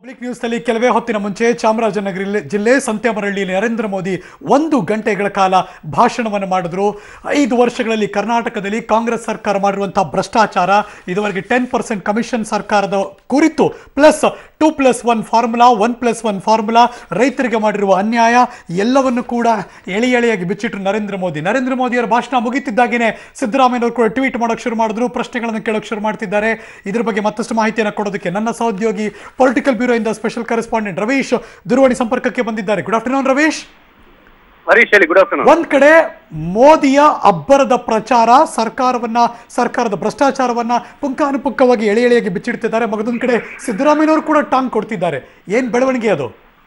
Public ನ್ಯೂಸ್ನಲ್ಲಿ ಕೆಲವೇ ಹೊತ್ತಿನ ಮುಂಚೆ ಚಾಮರಾಜನಗರ ಜಿಲ್ಲೆ ಸಂತ್ಯಾಮರಳ್ಳಿಯಲ್ಲಿ ನರೇಂದ್ರ ಮೋದಿ ಒಂದು ಗಂಟೆಗಳ ಕಾಲ ಭಾಷಣವನ್ನು ಮಾಡಿದ್ರು ಐದು ವರ್ಷಗಳಲ್ಲಿ ಕರ್ನಾಟಕದಲ್ಲಿ ಕಾಂಗ್ರೆಸ್ ಸರ್ಕಾರ ಮಾಡಿರುವಂತಹ ಭ್ರಷ್ಟಾಚಾರ ಇದುವರೆಗೆ ಟೆನ್ ಪರ್ಸೆಂಟ್ ಕಮಿಷನ್ ಸರ್ಕಾರದ ಕುರಿತು plus two plus one formula one plus one formula ರೈತರಿಗೆ ಮಾಡಿರುವ ಅನ್ಯಾಯ ಎಲ್ಲವನ್ನು ಕೂಡ ಎಳೆ ಎಳೆಯಾಗಿ ಬಿಚ್ಚಿಟ್ರು ನರೇಂದ್ರ ಮೋದಿ ನರೇಂದ್ರ ಮೋದಿಯವರ ಭಾಷಣ ಮುಗಿತಿದ್ದಾಗೇನೆ ಸಿದ್ದರಾಮಯ್ಯನವರು ಕೂಡ ಟ್ವೀಟ್ ಮಾಡೋಕೆ ಶುರು ಮಾಡಿದ್ರು ಪ್ರಶ್ನೆಗಳನ್ನು ಕೇಳೋಕೆ ಶುರು ಮಾಡ್ತಿದ್ದಾರೆ ಇದ್ರ ಬಗ್ಗೆ ಮತ್ತಷ್ಟು ಮಾಹಿತಿಯನ್ನು ಕೊಡೋದಕ್ಕೆ ನನ್ನ ಸಹೋದ್ಯೋಗಿ ಪೊಲಿಟಿಕಲ್ ಬ್ಯೂರೋ ಇಂದ ಸ್ಪೆಷಲ್ ಕರೆಸ್ಪಾಂಡೆಂಟ್ ರವೀಶ್ ದೂರವಾಣಿ ಸಂಪರ್ಕಕ್ಕೆ ಬಂದಿದ್ದಾರೆ ಗುಡ್ ಆಫ್ಟರ್ನೂನ್ ರವೀಶ್ ಹರೀಶ್ ಹೇಳಿ ಗುಡ್ ಆಫ್ಟರ್ನೂನ್ ಒಂದ್ ಕಡೆ ಮೋದಿಯ ಅಬ್ಬರದ ಪ್ರಚಾರ ಸರ್ಕಾರವನ್ನ ಸರ್ಕಾರದ ಭ್ರಷ್ಟಾಚಾರವನ್ನ ಪುಂಖಾನುಪುಂಖವಾಗಿ ಎಳೆ ಎಳೆಯಾಗಿ ಬಿಚ್ಚಿಡ್ತಿದ್ದಾರೆ ಮಗದೊಂದ್ ಕಡೆ ಸಿದ್ದರಾಮಯ್ಯನವರು ಕೂಡ ಟಾಂಗ್ ಕೊಡ್ತಿದ್ದಾರೆ ಏನ್ ಬೆಳವಣಿಗೆ ಅದು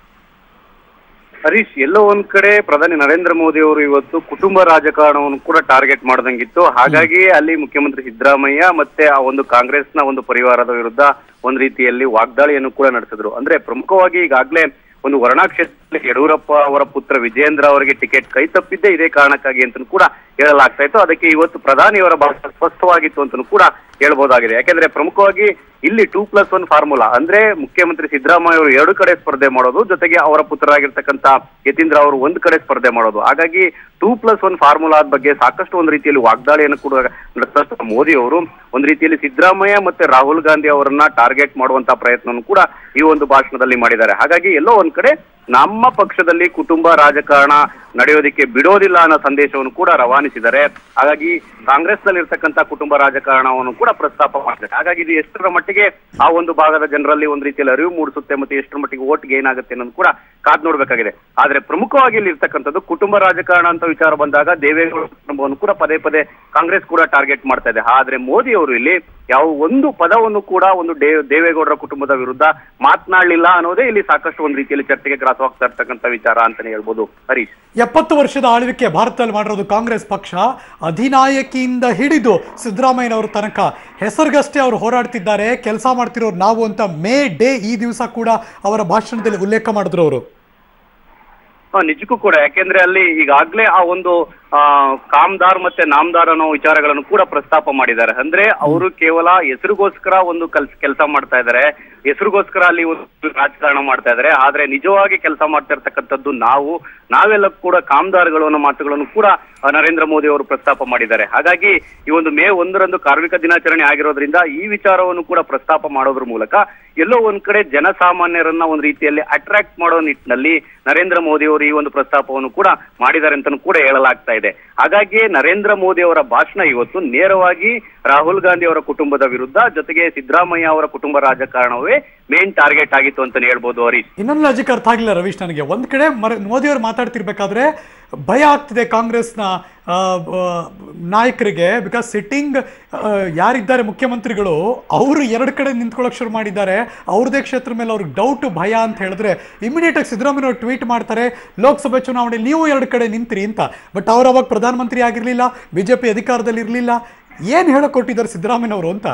ಹರೀಶ್ ಎಲ್ಲೋ ಒಂದ್ ಕಡೆ ಪ್ರಧಾನಿ ನರೇಂದ್ರ ಮೋದಿ ಅವರು ಇವತ್ತು ಕುಟುಂಬ ರಾಜಕಾರಣವನ್ನು ಕೂಡ ಟಾರ್ಗೆಟ್ ಮಾಡ್ದಂಗಿತ್ತು ಹಾಗಾಗಿ ಅಲ್ಲಿ ಮುಖ್ಯಮಂತ್ರಿ ಸಿದ್ದರಾಮಯ್ಯ ಮತ್ತೆ ಆ ಒಂದು ಕಾಂಗ್ರೆಸ್ನ ಒಂದು ಪರಿವಾರದ ವಿರುದ್ಧ ಒಂದ್ ರೀತಿಯಲ್ಲಿ ವಾಗ್ದಾಳಿಯನ್ನು ಕೂಡ ನಡೆಸಿದ್ರು ಅಂದ್ರೆ ಪ್ರಮುಖವಾಗಿ ಈಗಾಗ್ಲೇ ಒಂದು ವರ್ಣಾ ಕ್ಷೇತ್ರದಲ್ಲಿ ಯಡಿಯೂರಪ್ಪ ಅವರ ಪುತ್ರ ವಿಜಯೇಂದ್ರ ಅವರಿಗೆ ಟಿಕೆಟ್ ಕೈ ತಪ್ಪಿದ್ದೇ ಇದೇ ಕಾರಣಕ್ಕಾಗಿ ಅಂತ ಕೂಡ ಹೇಳಲಾಗ್ತಾ ಇತ್ತು ಅದಕ್ಕೆ ಇವತ್ತು ಪ್ರಧಾನಿಯವರ ಭಾಷಣ ಸ್ಪಷ್ಟವಾಗಿತ್ತು ಅಂತ ಕೂಡ ಹೇಳ್ಬೋದಾಗಿದೆ ಯಾಕೆಂದ್ರೆ ಪ್ರಮುಖವಾಗಿ ಇಲ್ಲಿ ಟೂ ಪ್ಲಸ್ ಒನ್ ಫಾರ್ಮುಲಾ ಅಂದ್ರೆ ಮುಖ್ಯಮಂತ್ರಿ ಸಿದ್ದರಾಮಯ್ಯ ಅವರು ಎರಡು ಕಡೆ ಸ್ಪರ್ಧೆ ಮಾಡೋದು ಜೊತೆಗೆ ಅವರ ಪುತ್ರರಾಗಿರ್ತಕ್ಕಂತ ಯತೀಂದ್ರ ಅವರು ಒಂದು ಕಡೆ ಸ್ಪರ್ಧೆ ಮಾಡೋದು ಹಾಗಾಗಿ ಟೂ ಪ್ಲಸ್ ಒನ್ ಫಾರ್ಮುಲಾದ ಬಗ್ಗೆ ಸಾಕಷ್ಟು ಒಂದು ರೀತಿಯಲ್ಲಿ ವಾಗ್ದಾಳಿಯನ್ನು ಕೂಡ ನಡೆಸಿದ ಮೋದಿ ಅವರು ಒಂದು ರೀತಿಯಲ್ಲಿ ಸಿದ್ದರಾಮಯ್ಯ ಮತ್ತೆ ರಾಹುಲ್ ಗಾಂಧಿ ಅವರನ್ನ ಟಾರ್ಗೆಟ್ ಮಾಡುವಂತ ಪ್ರಯತ್ನವನ್ನು ಕೂಡ ಈ ಒಂದು ಭಾಷಣದಲ್ಲಿ ಮಾಡಿದ್ದಾರೆ ಹಾಗಾಗಿ ಎಲ್ಲೋ ಒಂದ್ ಕಡೆ ನಮ್ಮ ಪಕ್ಷದಲ್ಲಿ ಕುಟುಂಬ ರಾಜಕಾರಣ ನಡೆಯೋದಿಕ್ಕೆ ಬಿಡೋದಿಲ್ಲ ಅನ್ನೋ ಸಂದೇಶವನ್ನು ಕೂಡ ರವಾನಿಸಿದ್ದಾರೆ ಹಾಗಾಗಿ ಕಾಂಗ್ರೆಸ್ನಲ್ಲಿ ಇರ್ತಕ್ಕಂಥ ಕುಟುಂಬ ರಾಜಕಾರಣವನ್ನು ಕೂಡ ಪ್ರಸ್ತಾಪ ಮಾಡಿದ್ದಾರೆ ಹಾಗಾಗಿ ಇದು ಎಷ್ಟರ ಮಟ್ಟಿಗೆ ಆ ಒಂದು ಭಾಗದ ಜನರಲ್ಲಿ ಒಂದು ರೀತಿಯಲ್ಲಿ ಅರಿವು ಮೂಡಿಸುತ್ತೆ ಮತ್ತೆ ಎಷ್ಟರ ಮಟ್ಟಿಗೆ ಓಟ್ ಗೇನ್ ಆಗುತ್ತೆ ಅನ್ನೋದು ಕೂಡ ಕಾದ್ ನೋಡ್ಬೇಕಾಗಿದೆ ಆದ್ರೆ ಪ್ರಮುಖವಾಗಿ ಇಲ್ಲಿ ಇರ್ತಕ್ಕಂಥದ್ದು ಕುಟುಂಬ ರಾಜಕಾರಣ ಅಂತ ವಿಚಾರ ಬಂದಾಗ ದೇವೇಗೌಡ ಕುಟುಂಬವನ್ನು ಕೂಡ ಪದೇ ಪದೇ ಕಾಂಗ್ರೆಸ್ ಕೂಡ ಟಾರ್ಗೆಟ್ ಮಾಡ್ತಾ ಇದೆ ಆದ್ರೆ ಮೋದಿ ಅವರು ಇಲ್ಲಿ ಯಾವ ಒಂದು ಪದವನ್ನು ಕೂಡ ಒಂದು ಡೇ- ದೇವೇಗೌಡರ ಕುಟುಂಬದ ವಿರುದ್ಧ ಮಾತನಾಡಲಿಲ್ಲ ಅನ್ನೋದೇ ಇಲ್ಲಿ ಸಾಕಷ್ಟು ಒಂದು ರೀತಿಯಲ್ಲಿ ಚರ್ಚೆಗೆ ಗ್ರಾಸವಾಗ್ತಾ ಇರ್ತಕ್ಕಂಥ ವಿಚಾರ ಅಂತಾನೆ ಹೇಳ್ಬೋದು ಹರೀಶ್ ಎಪ್ಪತ್ತು ವರ್ಷದ ಆಳ್ವಿಕೆ ಭಾರತದಲ್ಲಿ ಮಾಡಿರೋದು ಕಾಂಗ್ರೆಸ್ ಪಕ್ಷ ಅಧಿನಾಯಕಿಯಿಂದ ಹಿಡಿದು ಸಿದ್ದರಾಮಯ್ಯನವರ ತನಕ ಹೆಸರಿಗಷ್ಟೇ ಅವರು ಹೋರಾಡ್ತಿದ್ದಾರೆ ಕೆಲಸ ಮಾಡ್ತಿರೋರು ನಾವು ಅಂತ ಮೇ ಡೇ ಈ ದಿವಸ ಕೂಡ ಅವರ ಭಾಷಣದಲ್ಲಿ ಉಲ್ಲೇಖ ಮಾಡಿದ್ರು ಅವರು ಹಾ, ನಿಜಕ್ಕೂ ಕೂಡ ಯಾಕೆಂದ್ರೆ ಅಲ್ಲಿ ಈಗಾಗ್ಲೇ ಆ ಒಂದು ಆ ಕಾಮ್ದಾರ್ ಮತ್ತೆ ನಾಮ್ದಾರ್ ಅನ್ನೋ ವಿಚಾರಗಳನ್ನು ಕೂಡ ಪ್ರಸ್ತಾಪ ಮಾಡಿದ್ದಾರೆ ಅಂದ್ರೆ ಅವರು ಕೇವಲ ಹೆಸರಿಗೋಸ್ಕರ ಒಂದು ಕಲ್ಸ್ ಕೆಲಸ ಮಾಡ್ತಾ ಇದ್ದಾರೆ ಹೆಸರಿಗೋಸ್ಕರ ಅಲ್ಲಿ ಒಂದು ರಾಜಕಾರಣ ಮಾಡ್ತಾ ಇದ್ದಾರೆ ಆದ್ರೆ ನಿಜವಾಗಿ ಕೆಲಸ ಮಾಡ್ತಾ ಇರ್ತಕ್ಕಂಥದ್ದು ನಾವು ನಾವೆಲ್ಲ ಕೂಡ ಕಾಮ್ದಾರ್ಗಳು ಅನ್ನೋ ಮಾತುಗಳನ್ನು ಕೂಡ ಆ, ನರೇಂದ್ರ ಮೋದಿ ಅವರು ಪ್ರಸ್ತಾಪ ಮಾಡಿದ್ದಾರೆ ಹಾಗಾಗಿ ಈ ಒಂದು ಮೇ ಒಂದರಂದು ಕಾರ್ಮಿಕ ದಿನಾಚರಣೆ ಆಗಿರೋದ್ರಿಂದ ಈ ವಿಚಾರವನ್ನು ಕೂಡ ಪ್ರಸ್ತಾಪ ಮಾಡೋದ್ರ ಮೂಲಕ ಎಲ್ಲೋ ಒಂದ್ ಕಡೆ ಜನಸಾಮಾನ್ಯರನ್ನ ಒಂದು ರೀತಿಯಲ್ಲಿ ಅಟ್ರಾಕ್ಟ್ ಮಾಡೋ ನಿಟ್ಟಿನಲ್ಲಿ ನರೇಂದ್ರ ಮೋದಿ ಅವರು ಈ ಒಂದು ಪ್ರಸ್ತಾಪವನ್ನು ಕೂಡ ಮಾಡಿದ್ದಾರೆ ಅಂತಲೂ ಕೂಡ ಹೇಳಲಾಗ್ತಾ ಇದೆ ಹಾಗಾಗಿ ನರೇಂದ್ರ ಮೋದಿ ಅವರ ಭಾಷಣ ಇವತ್ತು ನೇರವಾಗಿ ರಾಹುಲ್ ಗಾಂಧಿ ಅವರ ಕುಟುಂಬದ ವಿರುದ್ಧ ಜೊತೆಗೆ ಸಿದ್ದರಾಮಯ್ಯ ಅವರ ಕುಟುಂಬ ರಾಜಕಾರಣವೇ ಮೇನ್ ಟಾರ್ಗೆಟ್ ಆಗಿತ್ತು ಅಂತಾನೆ ಹೇಳ್ಬೋದು ಹರೀಶ್ ಇನ್ನೊಂದು ಲಾಜಿಕ್ ಅರ್ಥ ಆಗಿಲ್ಲ ರವೀಶ್ ನನಗೆ ಒಂದ್ ಕಡೆ ಮರ ಮೋದಿಯವರು ಮಾತಾಡ್ತಿರ್ಬೇಕಾದ್ರೆ ಭಯ ಆಗ್ತಿದೆ ಕಾಂಗ್ರೆಸ್ನ ಆ, ಆ, ನಾಯಕರಿಗೆ ಬಿಕಾಸ್ ಸಿಟ್ಟಿಂಗ್ ಯಾರಿದ್ದಾರೆ ಮುಖ್ಯಮಂತ್ರಿಗಳು ಅವರು ಎರಡು ಕಡೆ ನಿಂತ್ಕೊಳ್ಳೋಕೆ ಶುರು ಮಾಡಿದ್ದಾರೆ ಅವ್ರದೇ ಕ್ಷೇತ್ರ ಮೇಲೆ ಅವ್ರಿಗೆ ಡೌಟ್ ಭಯ ಅಂತ ಹೇಳಿದ್ರೆ ಇಮಿಡಿಯೇಟ್ ಆಗಿ ಸಿದ್ದರಾಮಯ್ಯ ಅವರು ಟ್ವೀಟ್ ಮಾಡ್ತಾರೆ ಲೋಕಸಭೆ ಚುನಾವಣೆಯಲ್ಲಿ ನೀವು ಎರಡು ಕಡೆ ನಿಂತ್ರಿ ಅಂತ ಬಟ್ ಅವ್ರು ಅವಾಗ ಪ್ರಧಾನಮಂತ್ರಿ ಆಗಿರಲಿಲ್ಲ ಬಿಜೆಪಿ ಅಧಿಕಾರದಲ್ಲಿ ಇರಲಿಲ್ಲ ಏನು ಹೇಳಕ್ ಕೊಟ್ಟಿದ್ದಾರೆ ಸಿದ್ದರಾಮಯ್ಯನವರು ಅಂತ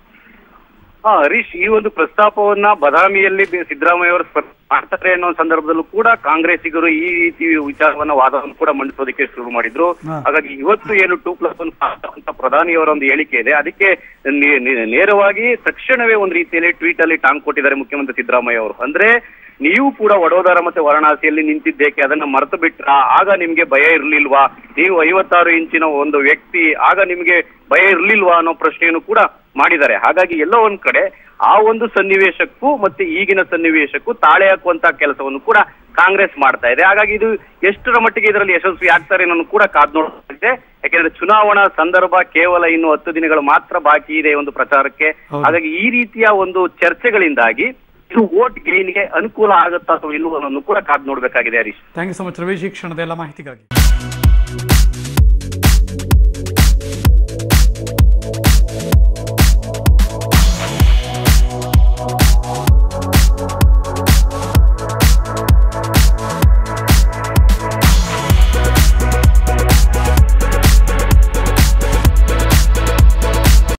ಹಾ ಹರೀಶ್ ಈ ಒಂದು ಪ್ರಸ್ತಾಪವನ್ನ ಬದಾಮಿಯಲ್ಲಿ ಬಿ- ಸಿದ್ದರಾಮಯ್ಯ ಅವರು ಸ್ಪ- ಮಾಡ್ತಾರೆ ಅನ್ನೋ ಸಂದರ್ಭದಲ್ಲೂ ಕೂಡ ಕಾಂಗ್ರೆಸ್ಸಿಗರು ಈ ರೀತಿ ವಿಚಾರವನ್ನ ವಾದವನ್ನು ಕೂಡ ಮಂಡಿಸೋದಕ್ಕೆ ಶುರು ಮಾಡಿದ್ರು ಹಾ. ಹಾಗಾಗಿ ಇವತ್ತು ಏನು ಟೂ ಪ್ಲಸ್ ಒನ್ ಅಂತ ಪ್ರಧಾನಿಯವರ ಒಂದು ಹೇಳಿಕೆ ಇದೆ ಅದಕ್ಕೆ ನೇ- ನೇ- ನೇರವಾಗಿ ತಕ್ಷಣವೇ ಒಂದು ರೀತಿಯಲ್ಲಿ ಟ್ವೀಟ್ ಅಲ್ಲಿ ಟಾಂಗ್ ಕೊಟ್ಟಿದ್ದಾರೆ ಮುಖ್ಯಮಂತ್ರಿ ಸಿದ್ದರಾಮಯ್ಯ ಅವರು ಅಂದ್ರೆ ನೀವು ಕೂಡ ವಡೋದರ ಮತ್ತೆ ವಾರಣಾಸಿಯಲ್ಲಿ ನಿಂತಿದ್ದೇಕೆ ಅದನ್ನ ಮರೆತು ಬಿಟ್ರ ಆಗ ನಿಮ್ಗೆ ಭಯ ಇರ್ಲಿಲ್ವಾ ನೀವು ಐವತ್ತಾರು ಇಂಚಿನ ಒಂದು ವ್ಯಕ್ತಿ ಆಗ ನಿಮ್ಗೆ ಭಯ ಇರ್ಲಿಲ್ವಾ ಅನ್ನೋ ಪ್ರಶ್ನೆಯನ್ನು ಕೂಡ ಮಾಡಿದ್ದಾರೆ ಹಾಗಾಗಿ ಎಲ್ಲೋ ಒಂದ್ ಕಡೆ ಆ ಒಂದು ಸನ್ನಿವೇಶಕ್ಕೂ ಮತ್ತೆ ಈಗಿನ ಸನ್ನಿವೇಶಕ್ಕೂ ತಾಳೆ ಹಾಕುವಂತ ಕೆಲಸವನ್ನು ಕೂಡ ಕಾಂಗ್ರೆಸ್ ಮಾಡ್ತಾ ಇದೆ ಹಾಗಾಗಿ ಇದು ಎಷ್ಟರ ಮಟ್ಟಿಗೆ ಇದರಲ್ಲಿ ಯಶಸ್ವಿ ಆಗ್ತಾರೆ ಅನ್ನೋದು ಕೂಡ ಕಾದ್ ನೋಡ್ತಿದೆ ಯಾಕೆಂದ್ರೆ ಚುನಾವಣಾ ಸಂದರ್ಭ ಕೇವಲ ಇನ್ನು ಹತ್ತು ದಿನಗಳು ಮಾತ್ರ ಬಾಕಿ ಇದೆ ಈ ಒಂದು ಪ್ರಚಾರಕ್ಕೆ ಹೌದು. ಹಾಗಾಗಿ ಈ ರೀತಿಯ ಒಂದು ಚರ್ಚೆಗಳಿಂದಾಗಿ ಇದು ವೋಟ್ ಗೇನ್ಗೆ ಅನುಕೂಲ ಆಗುತ್ತಾ ಅಥವಾ ಇಲ್ವೋ ಅನ್ನೋದನ್ನು ಕೂಡ ಕಾದ್ ನೋಡ್ಬೇಕಾಗಿದೆ Harish thank you so much Ravish ಈ ಕ್ಷಣದ ಎಲ್ಲ ಮಾಹಿತಿಗಾಗಿ